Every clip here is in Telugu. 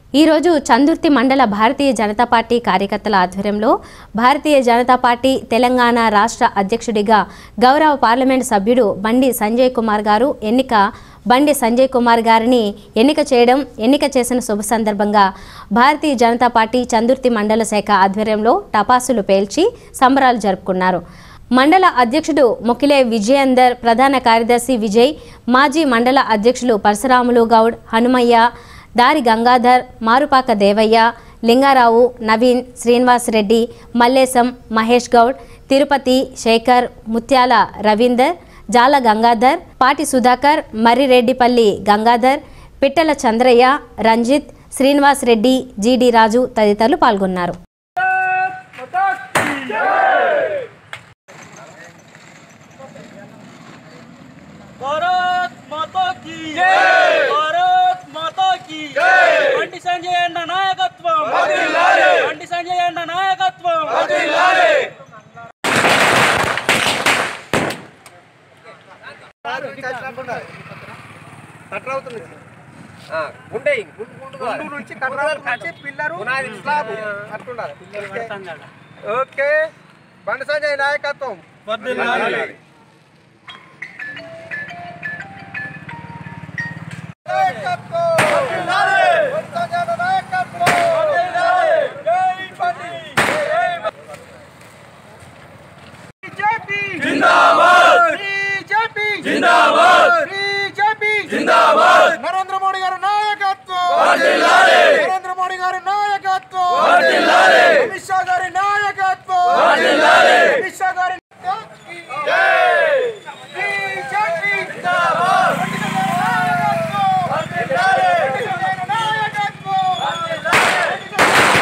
ఈరోజు చందుర్తి మండల భారతీయ జనతా పార్టీ కార్యకర్తల ఆధ్వర్యంలో భారతీయ జనతా పార్టీ తెలంగాణ రాష్ట్ర అధ్యక్షుడిగా గౌరవ పార్లమెంట్ సభ్యుడు బండి సంజయ్ కుమార్ గారు ఎన్నిక బండి సంజయ్ కుమార్ గారిని ఎన్నిక చేయడం ఎన్నిక చేసిన శుభ సందర్భంగా భారతీయ జనతా పార్టీ చందుర్తి మండల శాఖ ఆధ్వర్యంలో టపాసులు పేల్చి సంబరాలు జరుపుకున్నారు మండల అధ్యక్షుడు మొకిలే విజయేందర్ ప్రధాన కార్యదర్శి విజయ్ మాజీ మండల అధ్యక్షులు పరశురాములు గౌడ్ హనుమయ్య దారి గంగాధర్ మారుపాక దేవయ్య లింగారావు నవీన్ శ్రీనివాస్ రెడ్డి మల్లేశం మహేష్ గౌడ్ తిరుపతి శేఖర్ ముత్యాల రవీందర్ జాల గంగాధర్ పాటి సుధాకర్ మర్రిరెడ్డిపల్లి గంగాధర్ పిట్టల చంద్రయ్య రంజిత్ శ్రీనివాస్ రెడ్డి జీడి రాజు తదితరులు పాల్గొన్నారు భారత్ మాతా కీ జై భారత్ మాతా కీ జై బండి సంజయ్ అన్న నాయకత్వం వర్ధిల్లాలి బండి సంజయ్ అన్న నాయకత్వం వర్ధిల్లాలి ఉండేయి గుండు నుంచి కట్రాలు నుంచి పిల్లరు స్లాబ్ అట్లుండాలి ఓకే బండి సంజయ్ నాయకత్వం వర్ధిల్లాలి నాయకత్వం బండి సంజయ్ నాయకత్వం జై బండి బీజేపీ జిందాబాద్ బీజేపీ జిందాబాద్ బీజేపీ జిందాబాద్ నరేంద్ర మోడీ గారి నాయకత్వం వర్ధిల్లాలి నరేంద్ర మోడీ గారి నాయకత్వం వర్ధిల్లాలి అమిత్ షా గారి నాయకత్వం వర్ధిల్లాలి అమిత్ షా గారి జై బీజేపీ జిందాబాద్ వర్ధిల్లాలి నాయకత్వం వర్ధిల్లాలి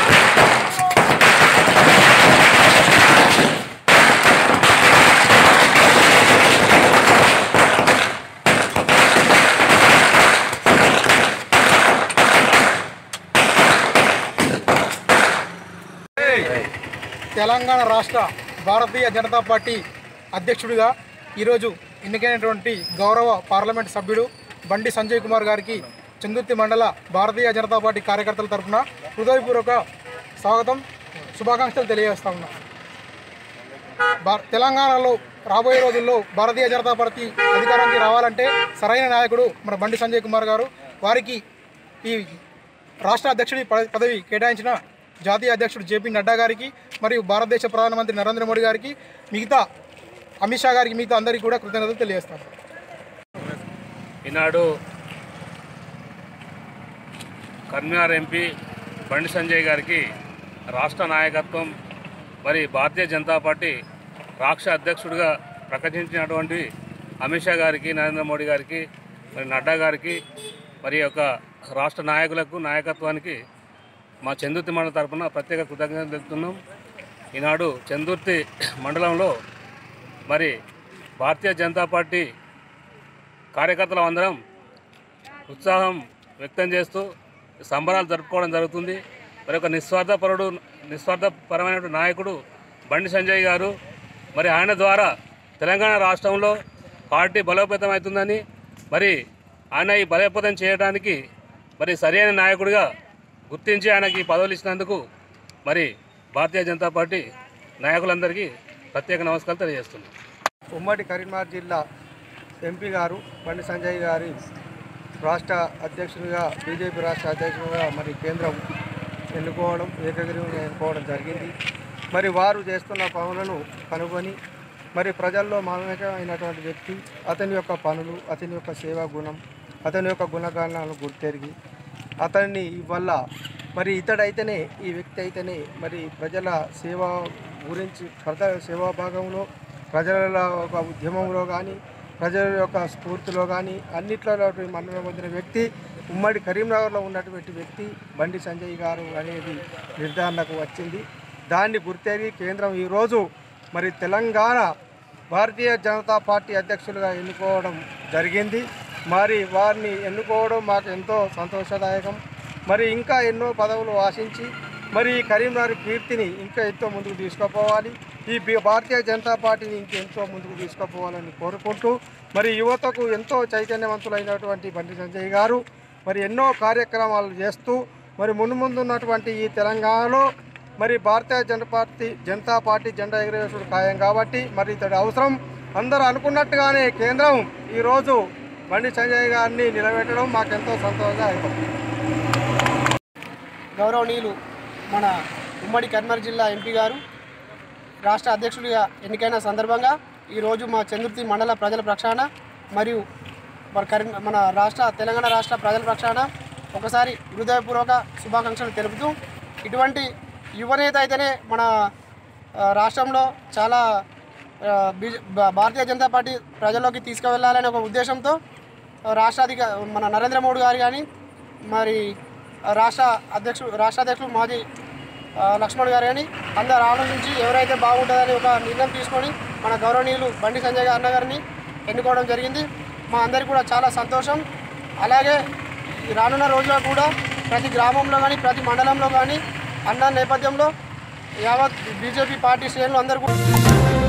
తెలంగాణ రాష్ట్ర భారతీయ జనతా పార్టీ అధ్యక్షుడిగా ఈరోజు ఎన్నికైనటువంటి గౌరవ పార్లమెంట్ సభ్యుడు బండి సంజయ్ కుమార్ గారికి చందుర్తి మండల భారతీయ జనతా పార్టీ కార్యకర్తల తరఫున హృదయపూర్వక స్వాగతం శుభాకాంక్షలు తెలియజేస్తా ఉన్నా భా- తెలంగాణలో రాబోయే రోజుల్లో భారతీయ జనతా పార్టీ అధికారానికి రావాలంటే సరైన నాయకుడు మన బండి సంజయ్ కుమార్ గారు వారికి ఈ రాష్ట్ర అధ్యక్షుడి పద- పదవి కేటాయించిన జాతీయ అధ్యక్షుడు జేపీ నడ్డా గారికి మరియు భారతదేశ ప్రధానమంత్రి నరేంద్ర మోడీ గారికి మిగతా అమిత్ షా గారికి మిగతా అందరికీ కూడా కృతజ్ఞతలు తెలియజేస్తాను ఈనాడు కర్నార్ ఎంపీ బండి సంజయ్ గారికి రాష్ట్ర నాయకత్వం మరి భారతీయ జనతా పార్టీ రాష్ట్ర అధ్యక్షుడిగా ప్రకటించినటువంటి అమిత్ షా గారికి నరేంద్ర మోడీ గారికి మరి నడ్డా గారికి మరి యొక్క రాష్ట్ర నాయకులకు నాయకత్వానికి మా చందుర్తి మండలం తరపున ప్రత్యేక కృతజ్ఞతలు తెలుపుతున్నాం ఈనాడు చందుర్తి మండలంలో మరి భారతీయ జనతా పార్టీ కార్యకర్తలు అందరం ఉత్సాహం వ్యక్తం చేస్తూ సంబరాలు జరుపుకోవడం జరుగుతుంది మరి ఒక నిస్వార్థపరుడు నిస్వార్థపరమైన నాయకుడు బండి సంజయ్ గారు మరి ఆయన ద్వారా తెలంగాణ రాష్ట్రంలో పార్టీ బలోపేతం అవుతుందని మరి ఆయన ఈ బలోపేతం చేయడానికి మరి సరైన నాయకుడిగా గుర్తించి ఆయనకి ఈ పదవులు ఇచ్చినందుకు మరి భారతీయ జనతా పార్టీ నాయకులందరికీ ప్రత్యేక నమస్కారాలు తెలియజేస్తున్నాను ఉమ్మడి కరీంనగర్ జిల్లా ఎంపీ గారు బండి సంజయ్ గారి రాష్ట్ర అధ్యక్షునిగా బీజేపీ రాష్ట్ర అధ్యక్షునిగా మరి కేంద్రం ఎన్నుకోవడం ఏకగ్రీవంగా ఎన్నుకోవడం జరిగింది మరి వారు చేస్తున్న పనులను కనుగొని మరి ప్రజల్లో మమేకమైనటువంటి వ్యక్తి అతని యొక్క పనులు అతని యొక్క సేవా గుణం అతని యొక్క గుణగణాలను గుర్తెరిగి అతన్ని వల్ల మరి ఇతడైతేనే ఈ వ్యక్తి అయితేనే మరి ప్రజల సేవ గురించి ప్రజల సేవా భాగంలో ప్రజల ఒక ఉద్యమంలో కానీ ప్రజల యొక్క స్ఫూర్తిలో కానీ అన్నిట్లో మన్నన పొందిన వ్యక్తి ఉమ్మడి కరీంనగర్లో ఉన్నటువంటి వ్యక్తి బండి సంజయ్ గారు అనేది నిర్ధారణకు వచ్చింది దాన్ని గుర్తెరిగి కేంద్రం ఈరోజు మరి తెలంగాణ భారతీయ జనతా పార్టీ అధ్యక్షులుగా ఎన్నుకోవడం జరిగింది మరి వారిని ఎన్నుకోవడం మాకు ఎంతో సంతోషదాయకం మరి ఇంకా ఎన్నో పదవులు ఆశించి మరి ఈ కరీంనగర్ కీర్తిని ఇంకా ఎంతో ముందుకు తీసుకుపోవాలి ఈ బి- భారతీయ జనతా పార్టీని ఇంకెంతో ముందుకు తీసుకుపోవాలని కోరుకుంటూ మరి యువతకు ఎంతో చైతన్యవంతులైనటువంటి బండి సంజయ్ గారు మరి ఎన్నో కార్యక్రమాలు చేస్తూ మరి ముందు ముందు ఉన్నటువంటి ఈ తెలంగాణలో మరి భారతీయ జనతా పార్టీ జనతా పార్టీ జెండా ఎగరవేసుడు ఖాయం కాబట్టి మరి ఇతడి అవసరం అందరూ అనుకున్నట్టుగానే కేంద్రం ఈరోజు బండి సంజయ్ గారిని నిలబెట్టడం మాకెంతో సంతోషదాయకం గౌరవనీయులు మన ఉమ్మడి కర్నూలు జిల్లా ఎంపీ గారు రాష్ట్ర అధ్యక్షుడిగా ఎన్నికైన సందర్భంగా ఈరోజు మా చంద్రుతి మండల ప్రజల పక్షాన మరియు మన కరీం మన రాష్ట్ర తెలంగాణ రాష్ట్ర ప్రజల పక్షాన ఒకసారి హృదయపూర్వక శుభాకాంక్షలు తెలుపుతూ ఇటువంటి యువనేత అయితేనే మన ఆ, రాష్ట్రంలో చాలా ఆ, బీజే భా- భారతీయ జనతా పార్టీ ప్రజల్లోకి తీసుకువెళ్ళాలనే ఒక ఉద్దేశంతో ఆ, రాష్ట్ర అధిక మన నరేంద్ర మోడీ గారు కానీ మరి ఆ, రాష్ట్ర అధ్యక్షుడు రాష్ట్ర అధ్యక్షుడు మాజీ ఆ, లక్ష్మణ్ గారు కానీ అందరు ఆలోచించి ఎవరైతే బాగుంటుందని ఒక నిర్ణయం తీసుకొని మన గౌరవనీయులు బండి సంజయ్ అన్న గారిని ఎన్నుకోవడం జరిగింది మా అందరికీ కూడా చాలా సంతోషం అలాగే ఈ రానున్న రోజుల్లో కూడా ప్రతి గ్రామంలో కానీ ప్రతి మండలంలో కానీ అన్న నేపథ్యంలో యావత్ బీజేపీ పార్టీ శ్రేణులు అందరూ కూడా